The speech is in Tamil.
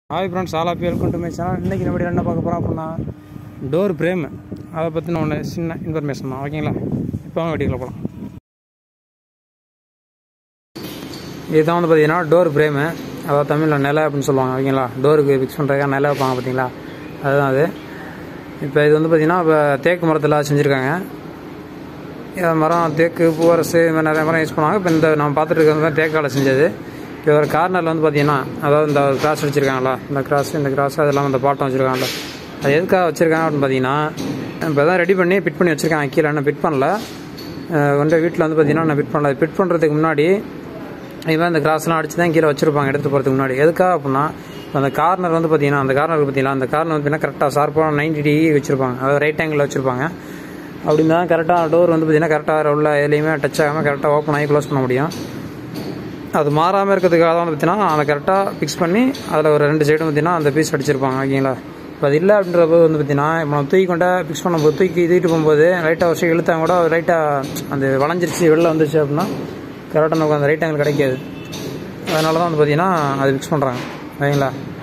hi friends all of welcome to my channel இன்றைக்கி நம்ம என்ன பார்க்க போகிறோம் அப்படின்னா டோர் பிரேம் அதை பற்றின ஒன்று சின்ன இன்ஃபர்மேஷன் தான் ஓகேங்களா இப்போ அவங்க வீட்டுக்குள்ள போகலாம் இதுதான் வந்து பார்த்தீங்கன்னா டோர் பிரேமு அதாவது தமிழில் நிலை அப்படின்னு சொல்லுவாங்க ஓகேங்களா டோருக்கு ஃபிக்ஸ் பண்ணுறதுக்காக நிலை வைப்பாங்க பார்த்தீங்களா அதுதான் அது இப்போ இது வந்து பார்த்தீங்கன்னா இப்போ தேக்கு மரத்தில் செஞ்சுருக்காங்க இது மரம் தேக்கு பூவரசு இது மாதிரி நிறைய மரம் யூஸ் பண்ணுவாங்க இப்போ இந்த நம்ம பார்த்துட்டு இருக்கிறது தான் தேக்கால செஞ்சது இப்போ ஒரு கார்னரில் வந்து பார்த்தீங்கன்னா அதாவது இந்த கிராஸ் வச்சுருக்காங்களா இந்த கிராஸ் இந்த கிராஸ் அது இல்லாமல் இந்த பாட்டம் வச்சுருக்காங்களா அது எதுக்காக வச்சுருக்காங்க அப்படின்னு பார்த்தீங்கன்னா இப்போ தான் ரெடி பண்ணி ஃபிட் பண்ணி வச்சுருக்காங்க கீழே இன்னும் ஃபிட் பண்ணல வந்து வீட்டில் வந்து பார்த்தீங்கன்னா நான் ஃபிட் பண்ணல ஃபிட் பண்ணுறதுக்கு முன்னாடி இவன் இந்த கிராஸ்லாம் அடிச்சு தான் கீழே வச்சுருப்பாங்க எடுத்து போகிறதுக்கு முன்னாடி எதுக்காக அப்படின்னா அந்த கார்னர் வந்து பார்த்தீங்கன்னா அந்த கார்னர் பார்த்தீங்கன்னா அந்த கார்னர் வந்து பார்த்தீங்கன்னா கரெக்டாக ஷார்ப்பாக நைன்டி டிகிரி வச்சுருப்பாங்க அதாவது ரைட் ஆங்கிளில் வச்சுருப்பாங்க அப்படின்னா கரெக்டாக டோர் வந்து பார்த்தீங்கன்னா கரெக்டாக உள்ள எதுலேயுமே டச் ஆகாமல் கரெக்டாக ஓப்பன் ஆகி க்ளோஸ் பண்ண முடியும் அது மாறாமல் இருக்கிறதுக்காக தான் பார்த்தீங்கன்னா அதை கரெக்டாக ஃபிக்ஸ் பண்ணி அதில் ஒரு ரெண்டு சைடும் பார்த்தீங்கன்னா அந்த பீஸ் அடிச்சிருப்பாங்க ஓகேங்களா இப்போ அது இல்லை அப்படின்ற போது வந்து பார்த்தீங்கன்னா இப்போ நம்ம தூக்கி கொண்டா ஃபிக்ஸ் பண்ணும்போது தூக்கி தூக்கிட்டு போகும்போது லைட்டாக வருஷம் இழுத்தாங்க கூட லைட்டாக அந்த வளைஞ்சிருச்சு வெளில வந்துருச்சு அப்படின்னா கரெக்டாக நமக்கு அந்த ரைட் ஆங்கிள் கிடைக்காது அதனால தான் வந்து பார்த்தீங்கன்னா அது ஃபிக்ஸ் பண்ணுறாங்க ஓகேங்களா